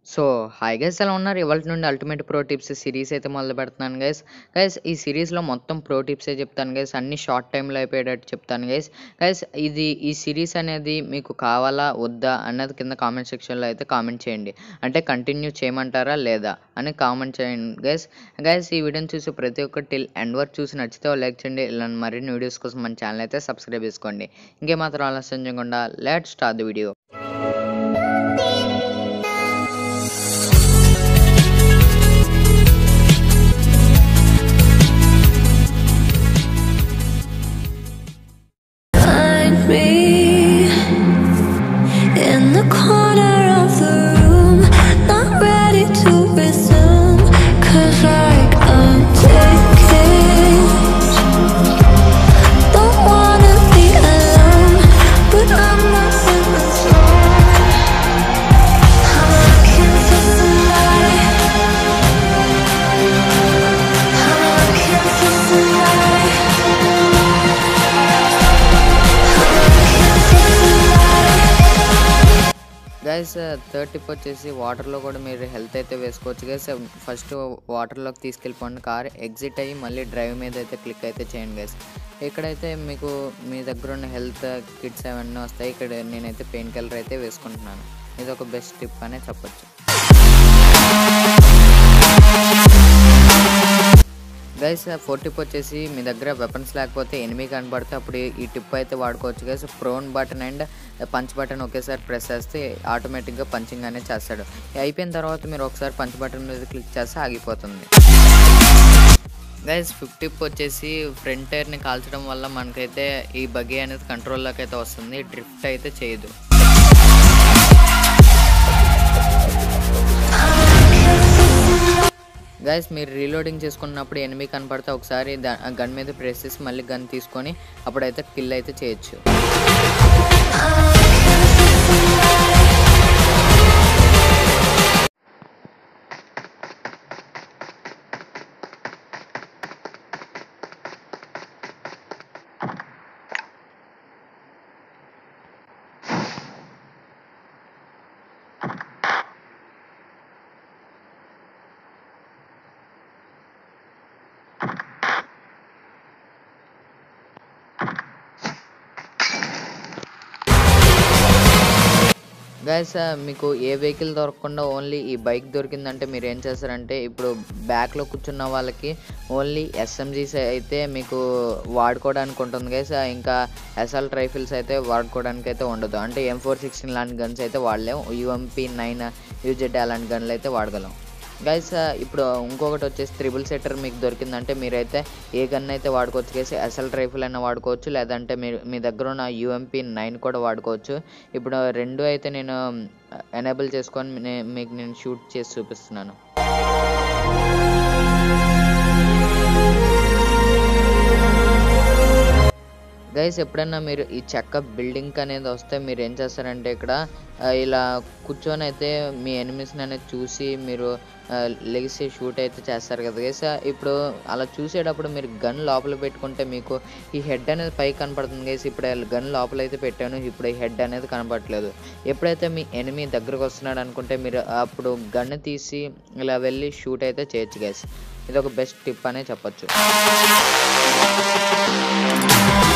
So, hi guys ఎలా ఉన్నారు? ఇవాల్టి నుండి అల్టిమేట్ ప్రో టిప్స్ సీరీస్ అయితే మొదలుపెడుతున్నాను గైస్. గైస్ ఈ సీరీస్‌లో మొత్తం ప్రో టిప్సే చెప్తాను గైస్. అన్నీ షార్ట్ టైమ్‌లో అయిపోయేటట్టు చెప్తాను గైస్. గైస్ ఇది ఈ సీరీస్ అనేది మీకు కావాలా? వద్దా? అన్నది కింద కామెంట్ సెక్షన్‌లో అయితే కామెంట్ చేయండి. అంటే కంటిన్యూ చేయమంటారా? లేదా? అని కామెంట్ చేయండి గైస్. గైస్ ఈ వీడియోని చూసి ప్రతి ఒక్కరు టిల్ ఎండ్ వరకు చూసి నచ్చితే ఓ లైక్ చేయండి. ఇలాంటి మరిన్ని వీడియోస్ కోసం మన ఛానల్ అయితే సబ్స్క్రైబ్ చేసుకోండి. ఇంకేమాత్రం ఆలస్యం చేయకుండా let's start the video. Find me in the corner of the room, not ready to resume. Cause like I'm taking, don't wanna be alone, but I'm not in the zone. I'm looking for somebody. I'm looking for somebody. Guys third tip వచ్చేసి వాటర్‌లో కూడా మీరు health అయితే వేసుకోవచ్చు guys. First వాటర్‌లోకి తీసుకెళ్ళిపోండి car exit అయ్యి మళ్ళీ drive మీద అయితే క్లిక్ అయితే చేయండి గైస్. ఇక్కడైతే మీకు మీ దగ్గర ఉన్న హెల్త్ కిట్స్ అవన్నీ వస్తాయి. ఇక్కడ నేనైతే పెయిన్ కిల్లర్ అయితే వేసుకుంటున్నాను. ఇది ఒక బెస్ట్ టిప్ అనే చెప్పొచ్చు. గైస్ ఫోర్త్ టిప్ వచ్చేసి మీ దగ్గర వెపన్స్ లేకపోతే ఎనిమీ కనబడితే అప్పుడు ఈ టిప్ అయితే వాడుకోవచ్చు guys. Prone button and punch button ఒకేసారి ప్రెస్ చేస్తే ఆటోమేటిక్‌గా పంచింగ్ అనేది చేస్తాడు. అయిపోయిన తర్వాత మీరు ఒకసారి పంచ్ బటన్ మీద క్లిక్ చేస్తే ఆగిపోతుంది. గైస్ ఫిఫ్త్ టిప్ వచ్చేసి ఫ్రంట్ టైర్‌ని కాల్చడం వల్ల మనకైతే ఈ బగ్గీ అనేది కంట్రోల్‌లోకి అయితే వస్తుంది. డ్రిఫ్ట్ అయితే చేయదు. గైస్ మీరు రీలోడింగ్ చేసుకున్నప్పుడు ఎనిమీ కనపడితే ఒకసారి ద గన్ మీద ప్రెస్ చేసి మళ్ళీ గన్ తీసుకొని అప్పుడైతే కిల్ అయితే చేయొచ్చు. గైస్ మీకు ఏ వెహికల్ దొరకకుండా ఓన్లీ ఈ బైక్ దొరికిందంటే మీరు ఏం చేస్తారంటే ఇప్పుడు బ్యాక్‌లో కూర్చున్న వాళ్ళకి ఓన్లీ ఎస్ఎంజీస్ అయితే మీకు వాడుకోవడానికి ఉంటుంది గైస్. ఇంకా అసాల్ట్ రైఫిల్స్ అయితే వాడుకోవడానికి అయితే ఉండదు. అంటే ఎం ఫోర్ సిక్స్టీన్ లాంటి గన్స్ అయితే వాడలేం. యూఎంపీ నైన్ యూజెడ్ అలాంటి గన్లు అయితే వాడగలం. గైస్ ఇప్పుడు ఇంకొకటి వచ్చేసి త్రిబుల్ సెటర్ మీకు దొరికిందంటే మీరైతే ఏ గన్ అయితే వాడుకోవచ్చు గైస్. అసాల్ట్ రైఫిల్ అయినా వాడుకోవచ్చు. లేదంటే మీరు మీ దగ్గర ఉన్న యూఎంపీ నైన్ కూడా వాడుకోవచ్చు. ఇప్పుడు రెండు అయితే నేను ఎనేబుల్ చేసుకొని నే మీకు నేను షూట్ చేసి చూపిస్తున్నాను. గైస్ ఎప్పుడైనా మీరు ఈ చెక్క బిల్డింగ్ అనేది వస్తే మీరు ఏం చేస్తారంటే ఇక్కడ ఇలా కూర్చొని అయితే మీ ఎనిమీస్‌ని అనేది చూసి మీరు లెగిసి షూట్ అయితే చేస్తారు కదా గైస్. ఇప్పుడు అలా చూసేటప్పుడు మీరు గన్ లోపల పెట్టుకుంటే మీకు ఈ హెడ్ అనేది పైకి కనపడుతుంది గైస్. ఇప్పుడు గన్ లోపల అయితే పెట్టాను. ఇప్పుడు ఈ హెడ్ అనేది కనపడట్లేదు. ఎప్పుడైతే మీ ఎనిమీ దగ్గరకు వస్తున్నాడు అనుకుంటే మీరు అప్పుడు గన్ తీసి ఇలా వెళ్ళి షూట్ అయితే చేయొచ్చు గైస్. ఇది ఒక బెస్ట్ టిప్ అనే చెప్పొచ్చు.